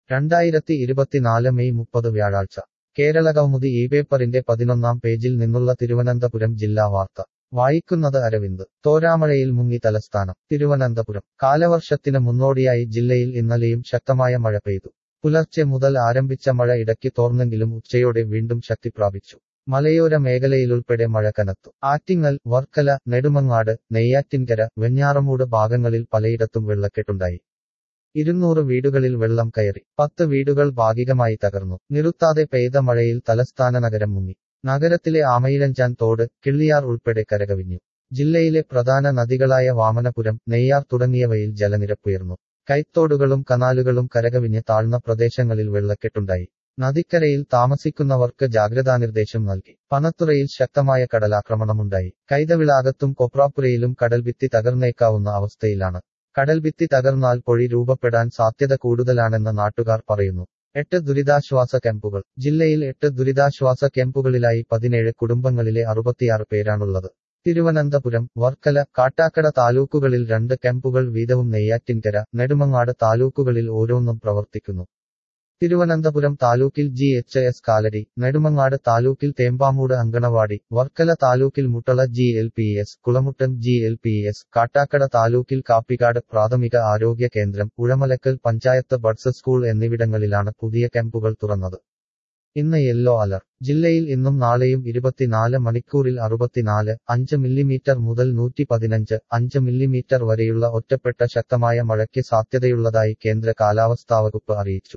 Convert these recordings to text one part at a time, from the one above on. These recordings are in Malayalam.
രണ്ടായിരത്തി ഇരുപത്തിനാല് മെയ് മുപ്പത് വ്യാഴാഴ്ച കേരള കൗമുദി ഈ പേപ്പറിന്റെ പതിനൊന്നാം പേജിൽ നിന്നുള്ള തിരുവനന്തപുരം ജില്ലാ വാർത്ത വായിക്കുന്നത് അരവിന്ദ് തോരാമഴയിൽ മുങ്ങി തലസ്ഥാനം തിരുവനന്തപുരം കാലവർഷത്തിന് മുന്നോടിയായി ജില്ലയിൽ ഇന്നലെയും ശക്തമായ മഴ പെയ്തു പുലർച്ചെ മുതൽ ആരംഭിച്ച മഴ ഇടയ്ക്ക് തോർന്നെങ്കിലും ഉച്ചയോടെ വീണ്ടും ശക്തി പ്രാപിച്ചു മലയോര മേഖലയിലുൾപ്പെടെ മഴ കനത്തു ആറ്റിങ്ങൽ വർക്കല നെടുമങ്ങാട് നെയ്യാറ്റിൻകര വെഞ്ഞാറമൂട് ഭാഗങ്ങളിൽ പലയിടത്തും വെള്ളക്കെട്ടുണ്ടായി ഇരുന്നൂറ് വീടുകളിൽ വെള്ളം കയറി പത്ത് വീടുകൾ ഭാഗികമായി തകർന്നു നിറുത്താതെ പെയ്ത മഴയിൽ തലസ്ഥാന നഗരം മുങ്ങി നഗരത്തിലെ ആമയിഴഞ്ചാൻ തോട് കിള്ളിയാർ ഉൾപ്പെടെ കരകവിഞ്ഞു ജില്ലയിലെ പ്രധാന നദികളായ വാമനപുരം നെയ്യാർ തുടങ്ങിയവയിൽ ജലനിരപ്പുയർന്നു കൈത്തോടുകളും കനാലുകളും കരകവിഞ്ഞ് താഴ്ന്ന പ്രദേശങ്ങളിൽ വെള്ളക്കെട്ടുണ്ടായി നദിക്കരയിൽ താമസിക്കുന്നവർക്ക് ജാഗ്രതാനിർദ്ദേശം നൽകി പനത്തുറയിൽ ശക്തമായ കടലാക്രമണമുണ്ടായി കൈതവിളാകത്തും കൊപ്രാപ്പുരയിലും കടൽഭിത്തി തകർന്നേക്കാവുന്ന അവസ്ഥയിലാണ് കടൽഭിത്തി തകർന്നാൽ പൊഴി രൂപപ്പെടാൻ സാധ്യത കൂടുതലാണെന്ന് നാട്ടുകാർ പറയുന്നു എട്ട് ദുരിതാശ്വാസ ക്യാമ്പുകൾ ജില്ലയിൽ എട്ട് ദുരിതാശ്വാസ ക്യാമ്പുകളിലായി പതിനേഴ് കുടുംബങ്ങളിലെ അറുപത്തിയാറ് പേരാണുള്ളത് തിരുവനന്തപുരം വർക്കല കാട്ടാക്കട താലൂക്കുകളിൽ രണ്ട് ക്യാമ്പുകൾ വീതവും നെയ്യാറ്റിൻകര നെടുമങ്ങാട് താലൂക്കുകളിൽ ഓരോന്നും പ്രവർത്തിക്കുന്നു തിരുവനന്തപുരം താലൂക്കിൽ G H S Kaladi Nedumangad താലൂക്കിൽ തേമ്പാമൂട് അങ്കണവാടി വർക്കല താലൂക്കിൽ Muttala G L P S Kulamuttam G L P S Kattakkada താലൂക്കിൽ കാപ്പിക്കാട് പ്രാഥമിക ആരോഗ്യ കേന്ദ്രം ഉഴമലക്കൽ പഞ്ചായത്ത് ബഡ്സ് സ്കൂൾ എന്നിവിടങ്ങളിലാണ് പുതിയ ക്യാമ്പുകൾ തുറന്നത് ഇന്ന് യെല്ലോ അലർ ജില്ലയിൽ ഇന്നും നാളെയും ഇരുപത്തിനാല് മണിക്കൂറിൽ അറുപത്തിനാല് അഞ്ച് മില്ലിമീറ്റർ മുതൽ നൂറ്റി പതിനഞ്ച് അഞ്ച് മില്ലിമീറ്റർ വരെയുള്ള ഒറ്റപ്പെട്ട ശക്തമായ മഴയ്ക്ക് സാധ്യതയുള്ളതായി കേന്ദ്ര കാലാവസ്ഥാ വകുപ്പ് അറിയിച്ചു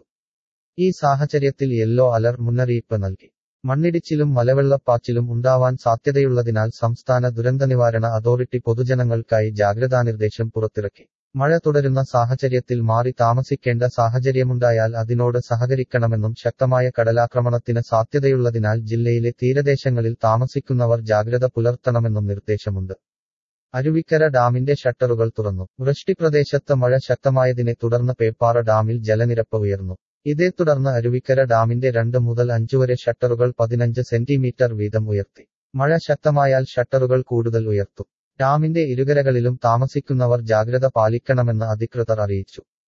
ഈ സാഹചര്യത്തിൽ യെല്ലോ അലർ മുന്നറിയിപ്പ് നൽകി മണ്ണിടിച്ചിലും മലവെള്ളപ്പാച്ചിലും ഉണ്ടാവാൻ സാധ്യതയുള്ളതിനാൽ സംസ്ഥാന ദുരന്തനിവാരണ അതോറിറ്റി പൊതുജനങ്ങൾക്കായി ജാഗ്രതാനിർദ്ദേശം പുറത്തിറക്കി മഴ തുടരുന്ന സാഹചര്യത്തിൽ മാറി താമസിക്കേണ്ട സാഹചര്യമുണ്ടായാൽ അതിനോട് സഹകരിക്കണമെന്നും ശക്തമായ കടലാക്രമണത്തിന് സാധ്യതയുള്ളതിനാൽ ജില്ലയിലെ തീരദേശങ്ങളിൽ താമസിക്കുന്നവർ ജാഗ്രത പുലർത്തണമെന്നും നിർദ്ദേശമുണ്ട് അരുവിക്കര ഡാമിന്റെ ഷട്ടറുകൾ തുറന്നു വൃഷ്ടിപ്രദേശത്ത് മഴ ശക്തമായതിനെ തുടർന്ന് പേപ്പാറ ഡാമിൽ ജലനിരപ്പ് ഉയർന്നു ഇതേ തുടർന്ന് അരുവിക്കര ഡാമിന്റെ രണ്ട് മുതൽ അഞ്ചുവരെ ഷട്ടറുകൾ പതിനഞ്ച് സെന്റിമീറ്റർ വീതം ഉയർത്തി മഴ ശക്തമായാൽ ഷട്ടറുകൾ കൂടുതൽ ഉയർത്തും ഡാമിന്റെ ഇരുകരകളിലും താമസിക്കുന്നവർ ജാഗ്രത പാലിക്കണമെന്ന് അധികൃതർ അറിയിച്ചു